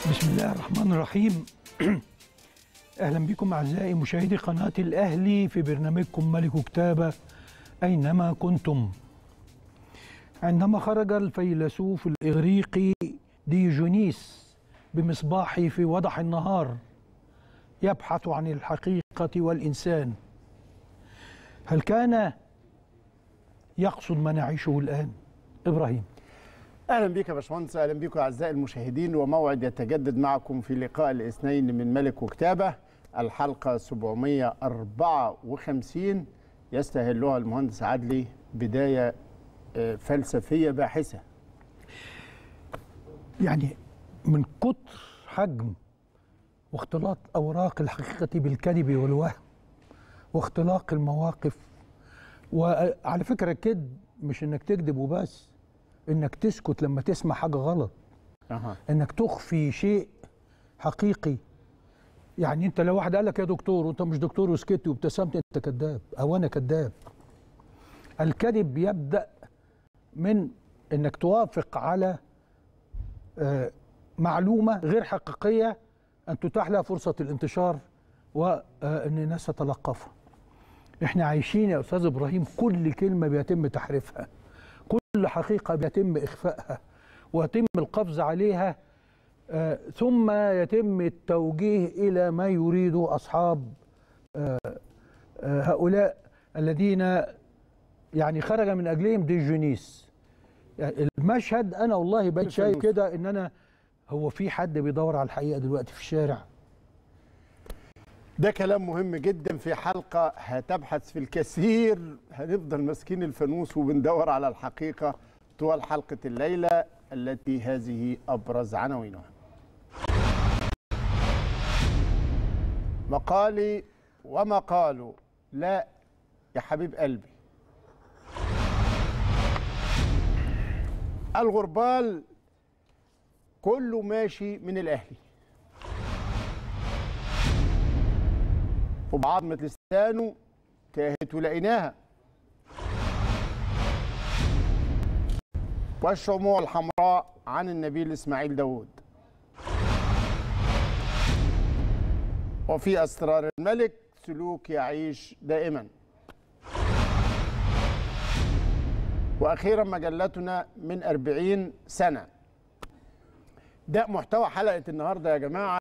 بسم الله الرحمن الرحيم اهلا بكم اعزائي مشاهدي قناه الاهلي في برنامجكم ملك كتابه اينما كنتم عندما خرج الفيلسوف الاغريقي ديجونيس بمصباحه في وضح النهار يبحث عن الحقيقه والانسان هل كان يقصد ما نعيشه الان ابراهيم اهلا بك يا باشمهندس اهلا بكم اعزائي المشاهدين وموعد يتجدد معكم في لقاء الاثنين من ملك وكتابه الحلقه 754 يستهلها المهندس عدلي بدايه آه، فلسفيه باحثه يعني من كتر حجم واختلاط اوراق الحقيقه بالكذب والوهم واختلاق المواقف وعلى فكره الكذب مش انك تكذب وبس انك تسكت لما تسمع حاجه غلط أها. انك تخفي شيء حقيقي يعني انت لو واحد قال لك يا دكتور وانت مش دكتور وسكت وابتسمت انت كذاب او انا كذاب الكذب يبدا من انك توافق على آه، معلومه غير حقيقيه ان تتاح لها فرصه الانتشار وان الناس تتلقفها احنا عايشين يا استاذ ابراهيم كل كلمه بيتم تحريفها كل حقيقه بيتم اخفائها ويتم القفز عليها آه، ثم يتم التوجيه الى ما يريده اصحاب آه، آه، هؤلاء الذين يعني خرج من اجلهم ديجونيس يعني المشهد انا والله بقيت شايف الفانوس. كده ان انا هو في حد بيدور على الحقيقه دلوقتي في الشارع ده كلام مهم جدا في حلقه هتبحث في الكثير هنفضل ماسكين الفانوس وبندور على الحقيقه طوال حلقه الليله التي هذه ابرز عناوينها مقالي ومقاله لا يا حبيب قلبي الغربال كله ماشي من الاهلي وبعظمة لسانه تاهت ولقيناها والشموع الحمراء عن النبيل إسماعيل داود وفي أسرار الملك سلوك يعيش دائما وأخيرا مجلتنا من أربعين سنة ده محتوى حلقة النهاردة يا جماعة